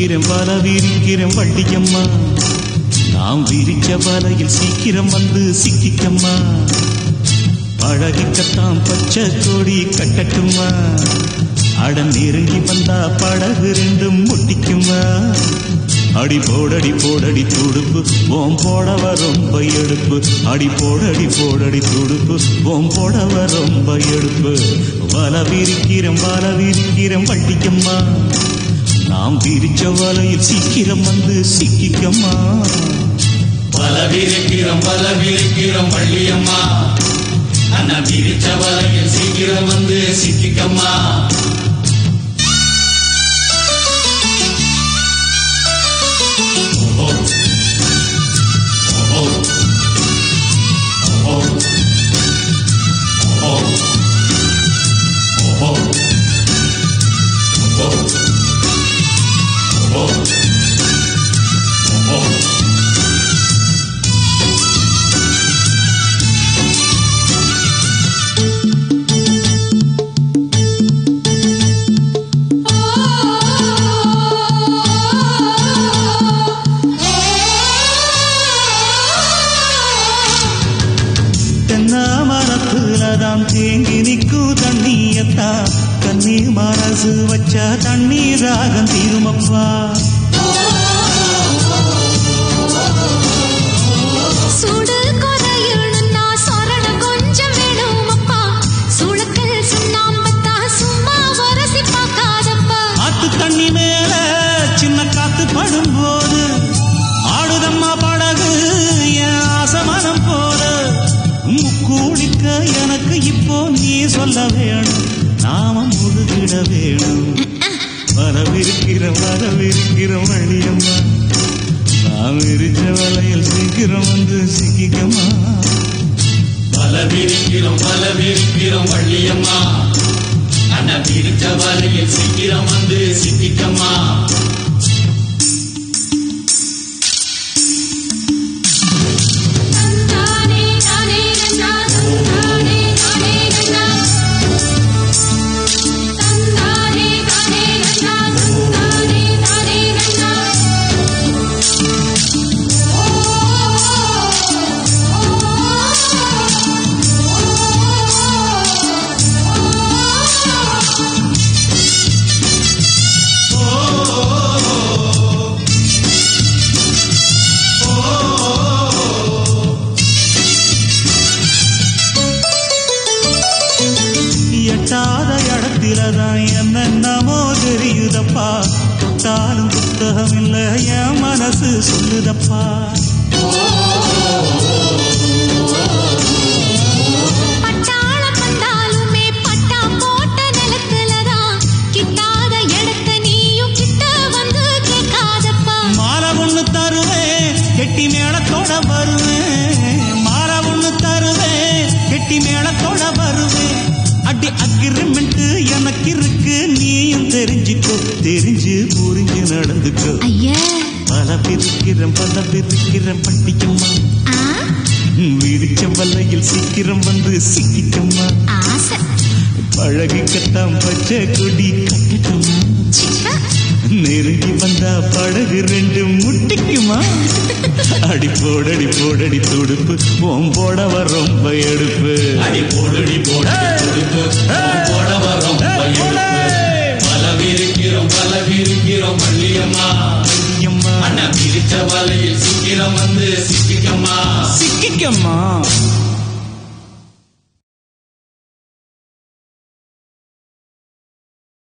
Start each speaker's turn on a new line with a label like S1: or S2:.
S1: விரிக்கிறேன் வல விரிக்கிறேன் வள்ளியம்மா நாம் விரிச்ச வலையில் சீக்கிரம் வந்து சிக்கிக்கம்மா பழகிக்கத்தான் பச்சை கொடி கட்டட்டுமா அட நெருங்கி வந்தா படகு ரெண்டும் முட்டிக்குமா அடி போடடி போடடி துடுப்பு ஓம் போடவ ரொம்ப எடுப்பு அடி போடடி போடடி துடுப்பு ஓம் போடவ ரொம்ப எடுப்பு வல விரிக்கிறோம் வல விரிக்கிறோம் வள்ளிக்கம்மா நாம் விரிச்ச வலையில் சீக்கிரம் வந்து சிக்கிக்கம்மா
S2: பல விரிக்கிறோம் பல விரிக்கிறோம் வள்ளியம்மா அண்ணா விரிச்ச வலையில் சீக்கிரம் வந்து சிக்கிக்கம்மா ஓஹோ. ஓஹோ. ஓஹோ. ஓஹோ. ஓஹோ. ஓஹோ. ஓஹோ. ஓஹோ.
S1: தென்னாமரத்துலதான் தேங்கி நிற்கும் தண்ணியத்தா கண்ணி மனசு வச்சா தண்ணீர் ராகம் தீருமப்பா
S3: சுடு கொறையுழுந்தா சொரண கொஞ்சம் வேணும் அப்பா சுளுக்கல் சுண்ணாம்பத்தா சும்மா உரசி பார்க்காதப்பா
S1: ஆத்து தண்ணி மேல சின்ன காத்து படும்போது ஆடுதம்மா படகு என் ஆசமனம் போல முக்கூடிக்க எனக்கு இப்போ நீ சொல்ல வேணும் நாம முழுகிட வேணும் வரவிருக்கிற வரவிருக்கிற வழியம்மா நாம் விரிச்ச வலையில் சீக்கிரம் வந்து சிக்கிக்கம்மா
S2: பல விரிக்கிறோம் பல விரிக்கிறோம் வள்ளியம்மா அண்ணா விரிச்ச வலையில் சீக்கிரம் வந்து சிக்கிக்கம்மா
S3: தந்தானே நானே நன்னா தந்தானே நானே நன்னா தந்தானே நானே நன்னா தந்தானே நானே நன்னா
S1: எட்டாத இடத்திலதான் என்னென்னமோ தெரியுதப்பா தொட்டாலும் புத்தகம் இல்ல என் மனசு சொல்லுதப்பா
S3: பட்டாளம் வந்தாலுமே பட்டா போட்ட நிலத்துலதான் கிட்டாத இடத்த நீயும் கிட்ட வந்து கேட்காதப்பா
S1: மாலை ஒண்ணு தருவேன் கெட்டி மேளத்தோட வருவேன் மாலை ஒண்ணு தருவேன் கெட்டி மேளத்தோட வருவேன் அடி அக்ரிமெண்ட் எனக்கு இருக்கு நீயும் தெரிஞ்சுக்கோ தெரிஞ்சு புரிஞ்சு நடந்துக்கோ
S3: ஐயா
S1: பல பிரிக்கிறேன் பல பிரிக்கிறேன் பட்டிக்கம்மா
S3: ஆ
S1: விரிச்ச வல்லையில் சீக்கிரம் வந்து சிக்கிக்கம்மா
S3: ஆசை
S1: பழகிக்கத்தான் பச்சை கொடி கட்டட்டுமா
S3: சிக்கா
S1: நெருங்கி வந்தா படகு ரெண்டு முட்டிக்குமா அடி போடடி போடடி துடுப்பு ஓம் போடவ ரொம்ப எடுப்பு
S2: அடி போடுடி போடடி துடுப்பு போட வரோம் பல விரிக்கிறோம் பல விரிக்கிறோம் வள்ளியம்மா
S1: ஐயம்மா,
S2: அண்ணா விரிச்ச வலையில் சீக்கிரம் வந்து சிக்கிக்கம்மா
S1: சிக்கிக்கம்மா